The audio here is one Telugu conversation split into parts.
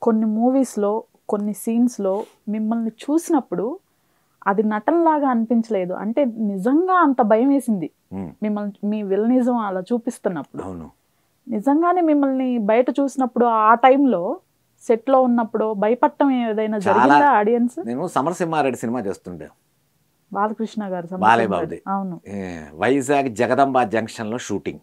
కొన్ని మూవీస్లో కొన్ని సీన్స్లో మిమ్మల్ని చూసినప్పుడు అది నటనలాగా అనిపించలేదు అంటే నిజంగా అంత భయం వేసింది ఉమ్, మిమ్మల్ని మీ విలనిజం అలా చూపిస్తున్నప్పుడు అవును నిజంగానే మిమ్మల్ని బయట చూసినప్పుడు ఆ టైంలో సెట్లో ఉన్నప్పుడు భయపడటం ఏదైనా చాలా. జరిగిందా ఆడియన్స్ నేను సమరసింహారెడ్డి సినిమా చేస్తుండే బాలకృష్ణ గారు సంబంధం బాలయ్య బాబుది. అవును ఏ, వైజాగ్ జగదాంబ జంక్షన్లో షూటింగ్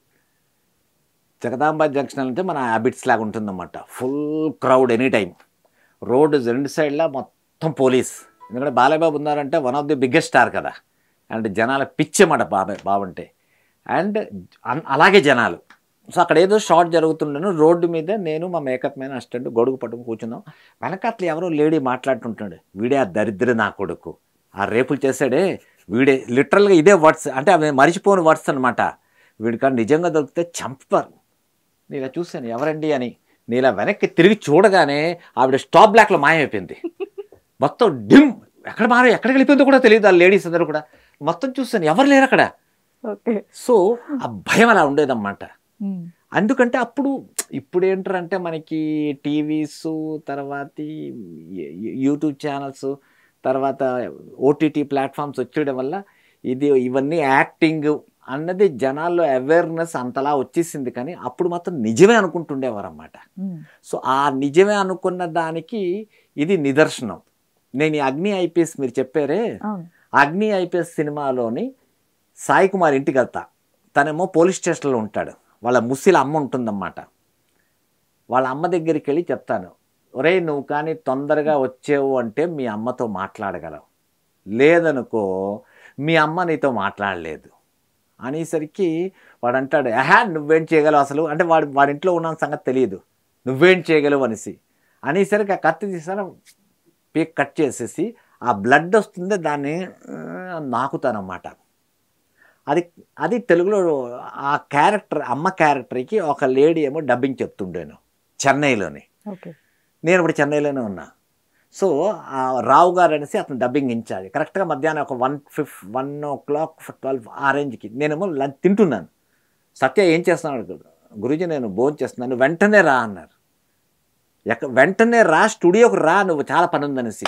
జగదాంబ జంక్షన్ అంటే మన హ్యాబిట్స్ లాగా ఉంటుందన్నమాట full crowd any time road రెండు సైడ్లా మొత్తం పోలీస్ ఎందుకంటే బాలయ్య బాబు ఉన్నారంటే one of the biggest star కదా అండ్ జనాల పిచ్చమాట బాబాయ్ బాబంటే అండ్ అన్- అలాగే జనాలు సో అక్కడ ఏదో షార్ట్ జరుగుతుండను రోడ్డు మీద నేను మా మేకప్ మ్యాన్ అసిస్టెంట్ గొడుగు పట్టుకుని కూర్చున్నాం వెనకట్ల ఎవరో లేడీ మాట్లాడుతుంటాడు వీడే ఆ దరిద్ర నా కొడుకు ఆ రేపులు చేశాడే వీడే లిటరల్గా ఇదే వర్డ్స్ అంటే అవి మరిచిపోని వర్డ్స్ అనమాట వీడికాడ నిజంగా దొరికితే చంపరు నేను ఇలా చూశాను ఎవరండి అని నేను ఇలా వెనక్కి తిరిగి చూడగానే ఆవిడ స్టాప్ బ్లాక్లో మాయమైపోయింది మొత్తం డిమ్ ఎక్కడ మారే ఎక్కడికి వెళ్ళిపోయిందో కూడా తెలియదు ఆ లేడీస్ అందరూ కూడా మొత్తం చూస్తాను ఎవరు లేరు అక్కడ ఓకే సో ఆ భయం అలా ఉండేదన్నమాట అందుకంటే అప్పుడు ఇప్పుడు ఏంటంటే మనకి టీవీస్ తర్వాత యూట్యూబ్ ఛానల్స్ తర్వాత ఓటీటీ ప్లాట్ఫామ్స్ వచ్చేయడం వల్ల ఇది ఇవన్నీ యాక్టింగ్ అన్నది జనాల్లో అవేర్నెస్ అంతలా వచ్చేసింది కానీ అప్పుడు మాత్రం నిజమే అనుకుంటుండేవారు అన్నమాట సో ఆ నిజమే అనుకున్న దానికి ఇది నిదర్శనం నేను ఈ అగ్ని ఐపీఎస్ మీరు చెప్పారే అవును అగ్ని ఐపీఎస్ సినిమాలోని సాయి కుమార్ ఇంటికి వెళ్తా తనేమో పోలీస్ స్టేషన్లో ఉంటాడు వాళ్ళ ముసిల అమ్మ ఉంటుందన్నమాట వాళ్ళ అమ్మ దగ్గరికి వెళ్ళి చెప్తాను ఒరేయ్ నువ్వు కానీ తొందరగా వచ్చేవు అంటే మీ అమ్మతో మాట్లాడగలవు లేదనుకో మీ అమ్మ నీతో మాట్లాడలేదు అనేసరికి వాడు అంటాడు ఆహా నువ్వేం చేయగలవు అసలు అంటే వాడు వాడి ఇంట్లో ఉన్న సంగతి తెలియదు నువ్వేం చేయగలవు అనేసి అనేసరికి ఆ కత్తి తీసాను పీక్ కట్ చేసేసి ఆ బ్లడ్ వస్తుంది దాన్ని ఆ, నాకుతానమాట అది అది తెలుగులో ఆ క్యారెక్టర్ అమ్మ క్యారెక్టర్కి ఒక లేడీ ఏమో డబ్బింగ్ చెప్తుండేను చెన్నైలోని ఓకే నేను ఇప్పుడు చెన్నైలోనే ఉన్నా సో ఆ రావు గారు అనేసి అతను డబ్బింగ్ ఇన్ఛార్జ్ కరెక్ట్గా మధ్యాహ్నం ఒక వన్ ఫిఫ్ వన్ ఓ క్లాక్ ట్వెల్వ్ ఆ రేంజ్కి నేనేమో లంచ్ తింటున్నాను సత్య ఏం చేస్తున్నాడు గురుజీ నేను భోజనం చేస్తున్నాను వెంటనే రా అన్నారు ఎక్క వెంటనే రా స్టూడియోకి రా నువ్వు చాలా పని ఉందనేసి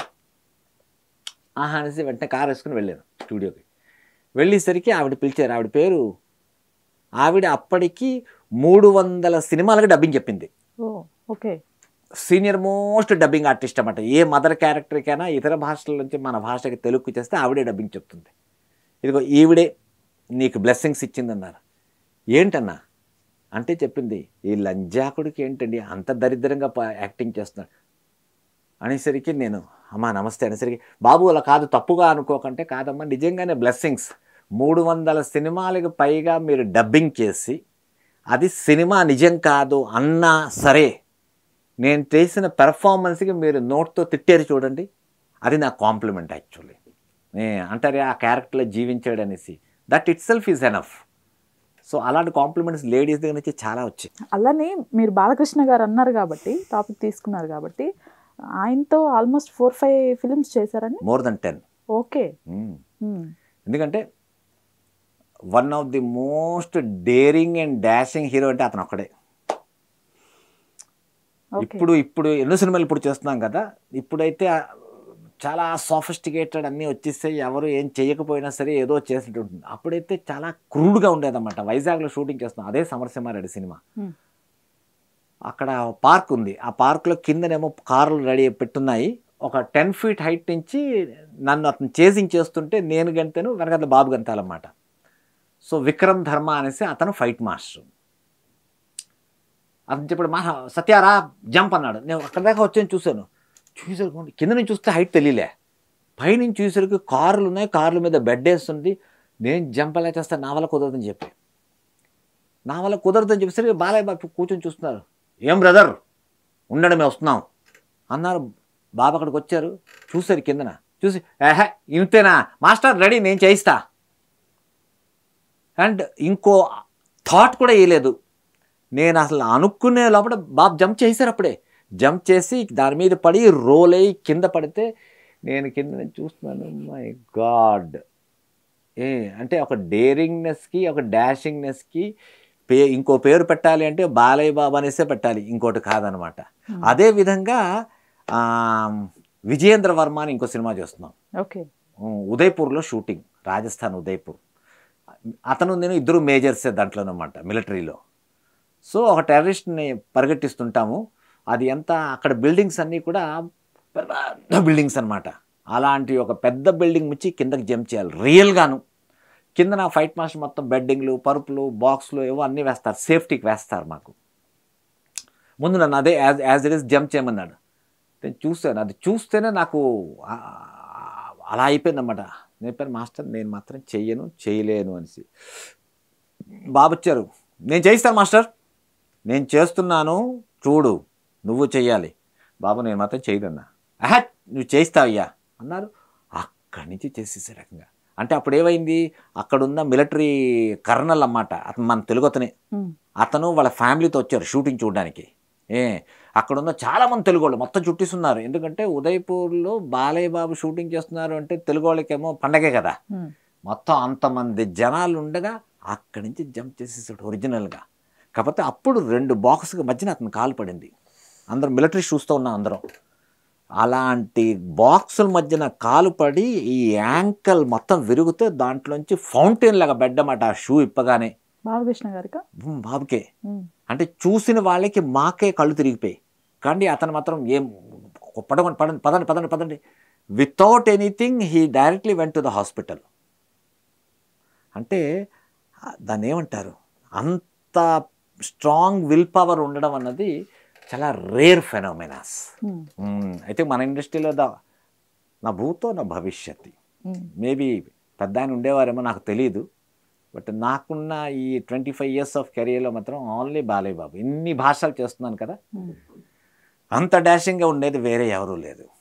ఆహా అనేసి వెంటనే కారు వేసుకుని వెళ్ళాను స్టూడియోకి వెళ్ళేసరికి ఆవిడ పిలిచారు ఆవిడ పేరు ఆవిడ అప్పటికి మూడు వందల సినిమాలకు డబ్బింగ్ చెప్పింది ఓ okay senior most dubbing artist అన్నమాట ఏ మదర్ క్యారెక్టర్కైనా ఇతర భాషల నుంచి మన భాషకి తెలుగుకి చేస్తే ఆవిడే డబ్బింగ్ చెప్తుంది ఇదిగో ఈవిడే నీకు బ్లెస్సింగ్స్ ఇచ్చిందన్నారు ఏంటన్నా అంటే చెప్పింది ఈ లంజాకుడికి ఏంటండి అంత దరిద్రంగా ప- యాక్టింగ్ చేస్తున్నాడు అనేసరికి నేను అమ్మా నమస్తే అనేసరికి బాబు అలా కాదు తప్పుగా అనుకోకంటే కాదమ్మా నిజంగానే బ్లెస్సింగ్స్ మూడు వందల సినిమాలకు పైగా మీరు డబ్బింగ్ చేసి అది సినిమా నిజం కాదు అన్నా సరే నేను చేసిన పెర్ఫార్మెన్స్కి మీరు నోట్తో తిట్టారు చూడండి అది నా కాంప్లిమెంట్ యాక్చువల్లీ అంటారే ఆ క్యారెక్టర్లో జీవించాడు అనేసి that itself is enough so అలాంటి కాంప్లిమెంట్స్ లేడీస్ దగ్గర నుంచి చాలా వచ్చాయి అలానే మీరు బాలకృష్ణ గారు అన్నారు కాబట్టి టాపిక్ తీసుకున్నారు కాబట్టి ఆయనతో ఆల్మోస్ట్ ఫోర్ ఫైవ్ ఫిల్మ్స్ చేశారని more than ten okay um. ఎందుకంటే one of the most daring and dashing hero అంటే అతను ఒక్కడే ఓకే ఇప్పుడు ఇప్పుడు ఎన్నో సినిమాలు ఇప్పుడు చేస్తున్నాం కదా ఇప్పుడైతే ఆ చాలా సాఫిస్టికేటెడ్ అన్నీ వచ్చేస్తే ఎవరు ఏం చేయకపోయినా సరే ఏదో చేసినట్టు ఉంటుంది అప్పుడైతే చాలా క్రూడ్గా ఉండేదన్నమాట వైజాగ్లో షూటింగ్ చేస్తున్నాం అదే సమరసింహారెడ్డి సినిమా Hmm. అక్కడ పార్క్ ఉంది ఆ పార్క్లో కిందనేమో కార్లు రెడీ పెట్టున్నాయి ఒక టెన్ ఫీట్ హైట్ నుంచి నన్ను అతను చేసింగ్ చేస్తుంటే నేను గంతను వెనకాల బాబు గంతాలన్నమాట సో విక్రమ్ ధర్మ అనేసి అతను ఫైట్ మాస్టర్ అతను చెప్పాడు మా సత్యారా జంప్ అన్నాడు నేను అక్కడ దాకా వచ్చాను చూశాను చూసేసరికి కింద నుంచి చూస్తే హైట్ తెలియలే పైనుంచి చూసేసరికి కార్లు ఉన్నాయి కార్ల మీద బెడ్ వేస్తుంది నేను జంప్ ఎలా చేస్తాను నా వల్ల కుదరదని చెప్పి నా వల్ల కుదరదని చెప్పేసరికి బాలయ్య బాబు కూర్చొని చూస్తున్నారు ఏం బ్రదర్ ఉండండి మేము వస్తున్నాం అన్నారు బాబు అక్కడికి వచ్చారు చూశారు కిందన చూసి ఏహే ఇంతేనా మాస్టర్ రెడీ నేను చేయిస్తా అండ్ ఇంకో థాట్ కూడా వేయలేదు నేను అసలు అనుకునే లోపల బాబు జంప్ చేశారు అప్పుడే జంప్ చేసి దాని మీద పడి రోల్ అయ్యి కింద పడితే నేను కింద నుంచి చూస్తున్నాను మై గాడ్ ఏ అంటే ఒక డేరింగ్నెస్కి ఒక డాషింగ్నెస్కి పే ఇంకో పేరు పెట్టాలి అంటే బాలయ్య బాబు అనేసే పెట్టాలి ఇంకోటి కాదనమాట Hmm. అదే విధంగా ఆ, విజయేంద్ర వర్మ అని ఇంకో సినిమా చేస్తున్నాం ఓకే ఉమ్, ఉదయ్పూర్లో షూటింగ్ రాజస్థాన్ ఉదయ్పూర్ అతను నేను ఇద్దరు మేజర్సే దాంట్లో అనమాట మిలిటరీలో సో ఒక టెర్రరిస్ట్ని పరిగెట్టిస్తుంటాము అది ఎంత అక్కడ బిల్డింగ్స్ అన్నీ కూడా పెద్ద బిల్డింగ్స్ అన్నమాట అలాంటి ఒక పెద్ద బిల్డింగ్ మించి కిందకి జంప్ చేయాలి రియల్గాను కింద నా ఫైట్ మాస్టర్ మొత్తం బెడ్డింగ్లు పరుపులు బాక్స్లు ఏవో అన్నీ వేస్తారు సేఫ్టీకి వేస్తారు మాకు ముందు నన్ను అదే as as it is jump చేయమన్నాడు నేను చూశాను అది చూస్తేనే నాకు ఆ, అలా అయిపోయిందన్నమాట నేను చెప్పాను మాస్టర్ నేను మాత్రం చెయ్యను చేయలేను అనేసి బాబు వచ్చారు నేను చేయిస్తాను మాస్టర్ నేను చేస్తున్నాను చూడు నువ్వు చెయ్యాలి బాబు నేను మాత్రం చేయదన్నా ఆహా నువ్వు చేయిస్తావయ్యా అన్నారు అక్కడి నుంచి చేసేసే రకంగా అంటే అప్పుడు ఏమైంది అక్కడున్న మిలిటరీ కర్నల్ అన్నమాట అతను మన తెలుగు అతనే ఉమ్, అతను వాళ్ళ ఫ్యామిలీతో వచ్చారు షూటింగ్ చూడడానికి ఏ అక్కడున్న చాలామంది తెలుగు వాళ్ళు మొత్తం చుట్టిస్తున్నారు ఎందుకంటే ఉదయపూర్లో బాలయ్య బాబు షూటింగ్ చేస్తున్నారు అంటే తెలుగు వాళ్ళకేమో పండగే కదా ఉమ్, మొత్తం అంతమంది జనాలు ఉండగా అక్కడి నుంచి జంప్ చేసేసాడు ఒరిజినల్గా కాకపోతే అప్పుడు రెండు బాక్స్కి మధ్యన అతను కాలు పడింది అందరం మిలిటరీ షూస్తో ఉన్నాం అందరం అలాంటి బాక్సుల మధ్యన కాలు పడి ఈ యాంకల్ మొత్తం విరిగితే దాంట్లోంచి ఫౌంటైన్ లాగా బెడ్డమాట ఆ షూ ఇప్పగానే బాలకృష్ణ గారికా ఉమ్, బాబుకే ఉమ్, అంటే చూసిన వాళ్ళకి మాకే కళ్ళు తిరిగిపోయి కానీ అతను మాత్రం ఏం పడకండి పడండి పదండి పదండి పదండి without anything he directly went to the hospital అంటే ఆ, దాన్ని ఏమంటారు అంత స్ట్రాంగ్ విల్ పవర్ ఉండడం అన్నది చాలా రేర్ ఫెనోమెనాస్ ఉమ్, అయితే మన ఇండస్ట్రీలో ద నా భూతో నా భవిష్యత్తు ఉమ్, మేబీ పెద్ద ఆయన ఉండేవారేమో నాకు తెలియదు బట్ నాకున్న ఈ ట్వంటీ ఫైవ్ ఇయర్స్ ఆఫ్ కెరియర్లో మాత్రం ఓన్లీ బాలయ్య బాబు ఇన్ని భాషలు చేస్తున్నాను కదా ఉమ్. అంత డాషింగ్గా ఉండేది వేరే ఎవరూ లేదు